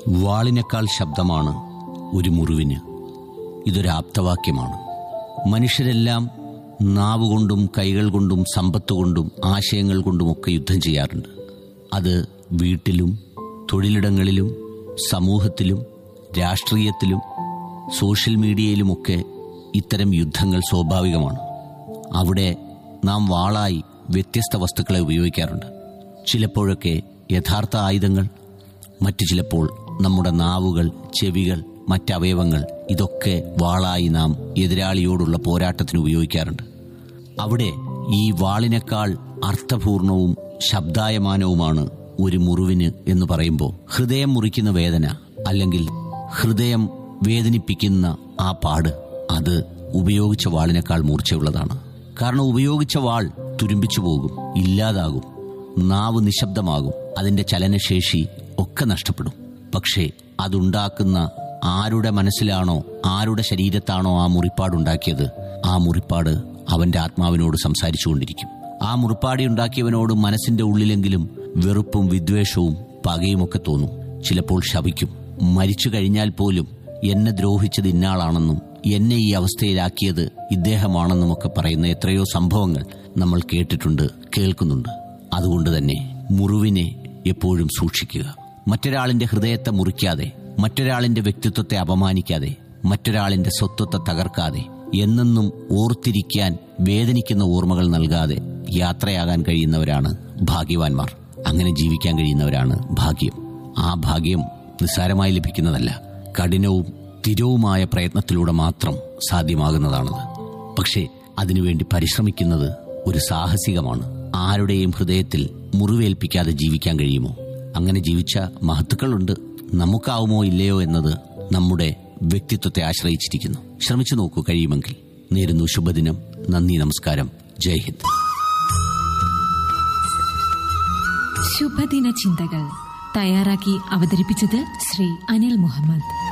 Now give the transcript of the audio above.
വാളിനേക്കാൾ ശബ്ദമാണ് ഒരു മുറിവിന് ഇതൊരു ആപ്തവാക്യമാണ് മനുഷ്യരെല്ലാം നാവുകൊണ്ടും കൈകൾ കൊണ്ടും സമ്പത്ത് കൊണ്ടും ആശയങ്ങൾ കൊണ്ടുമൊക്കെ യുദ്ധം ചെയ്യാറുണ്ട് അത് വീട്ടിലും തൊഴിലിടങ്ങളിലും സമൂഹത്തിലും രാഷ്ട്രീയത്തിലും സോഷ്യൽ മീഡിയയിലുമൊക്കെ ഇത്തരം യുദ്ധങ്ങൾ സ്വാഭാവികമാണ് അവിടെ നാം വാളായി വ്യത്യസ്ത വസ്തുക്കളെ ഉപയോഗിക്കാറുണ്ട് ചിലപ്പോഴൊക്കെ യഥാർത്ഥ ആയുധങ്ങൾ മറ്റു ചിലപ്പോൾ നമ്മുടെ നാവുകൾ ചെവികൾ മറ്റവയവങ്ങൾ ഇതൊക്കെ വാളായി നാം എതിരാളിയോടുള്ള പോരാട്ടത്തിന് ഉപയോഗിക്കാറുണ്ട് അവിടെ ഈ വാളിനേക്കാൾ അർത്ഥപൂർണവും ശബ്ദായമാനവുമാണ് ഒരു മുറിവിന് എന്ന് പറയുമ്പോൾ ഹൃദയം മുറിക്കുന്ന വേദന അല്ലെങ്കിൽ ഹൃദയം വേദനിപ്പിക്കുന്ന ആ പാട് അത് ഉപയോഗിച്ച വാളിനേക്കാൾ മൂർച്ചയുള്ളതാണ് കാരണം ഉപയോഗിച്ച വാൾ തുരുമ്പിച്ചു പോകും ഇല്ലാതാകും നാവ് നിശബ്ദമാകും അതിന്റെ ചലനശേഷി ഒക്കെ നഷ്ടപ്പെടും പക്ഷേ അതുണ്ടാക്കുന്ന ആരുടെ മനസ്സിലാണോ ആരുടെ ശരീരത്താണോ ആ മുറിപ്പാടുണ്ടാക്കിയത് ആ മുറിപ്പാട് അവന്റെ ആത്മാവിനോട് സംസാരിച്ചുകൊണ്ടിരിക്കും ആ മുറിപ്പാടി ഉണ്ടാക്കിയവനോട് മനസ്സിന്റെ ഉള്ളിലെങ്കിലും വെറുപ്പും വിദ്വേഷവും പകയുമൊക്കെ തോന്നും ചിലപ്പോൾ ശപിക്കും മരിച്ചു കഴിഞ്ഞാൽ പോലും എന്നെ ദ്രോഹിച്ചത് ഇന്നാളാണെന്നും എന്നെ ഈ അവസ്ഥയിലാക്കിയത് ഇദ്ദേഹമാണെന്നുമൊക്കെ പറയുന്ന എത്രയോ സംഭവങ്ങൾ നമ്മൾ കേട്ടിട്ടുണ്ട് കേൾക്കുന്നുണ്ട് അതുകൊണ്ട് തന്നെ മുറിവിനെ എപ്പോഴും സൂക്ഷിക്കുക മറ്റൊരാളിന്റെ ഹൃദയത്തെ മുറിക്കാതെ മറ്റൊരാളിന്റെ വ്യക്തിത്വത്തെ അപമാനിക്കാതെ മറ്റൊരാളിന്റെ സ്വത്വത്തെ തകർക്കാതെ എന്നെന്നും ഓർത്തിരിക്കാൻ വേദനിക്കുന്ന ഓർമ്മകൾ നൽകാതെ യാത്രയാകാൻ കഴിയുന്നവരാണ് ഭാഗ്യവാന്മാർ അങ്ങനെ ജീവിക്കാൻ കഴിയുന്നവരാണ് ഭാഗ്യം ആ ഭാഗ്യം നിസ്സാരമായി ലഭിക്കുന്നതല്ല കഠിനവും സ്ഥിരവുമായ പ്രയത്നത്തിലൂടെ മാത്രം സാധ്യമാകുന്നതാണത് പക്ഷേ അതിനുവേണ്ടി പരിശ്രമിക്കുന്നത് ഒരു സാഹസികമാണ് ആരുടെയും ഹൃദയത്തിൽ മുറിവേൽപ്പിക്കാതെ ജീവിക്കാൻ കഴിയുമോ അങ്ങനെ ജീവിച്ച മഹത്തുക്കളുണ്ട് നമുക്കാവുമോ ഇല്ലയോ എന്നത് നമ്മുടെ വ്യക്തിത്വത്തെ ആശ്രയിച്ചിരിക്കുന്നു ശ്രമിച്ചു നോക്കൂ കഴിയുമെങ്കിൽ നേരുന്നു ശുഭദിനം നന്ദി നമസ്കാരം ജയ് ഹിന്ദ് ശുഭദിന ചിന്തകൾ തയ്യാറാക്കി അവതരിപ്പിച്ചത് ശ്രീ അനിൽ മുഹമ്മദ്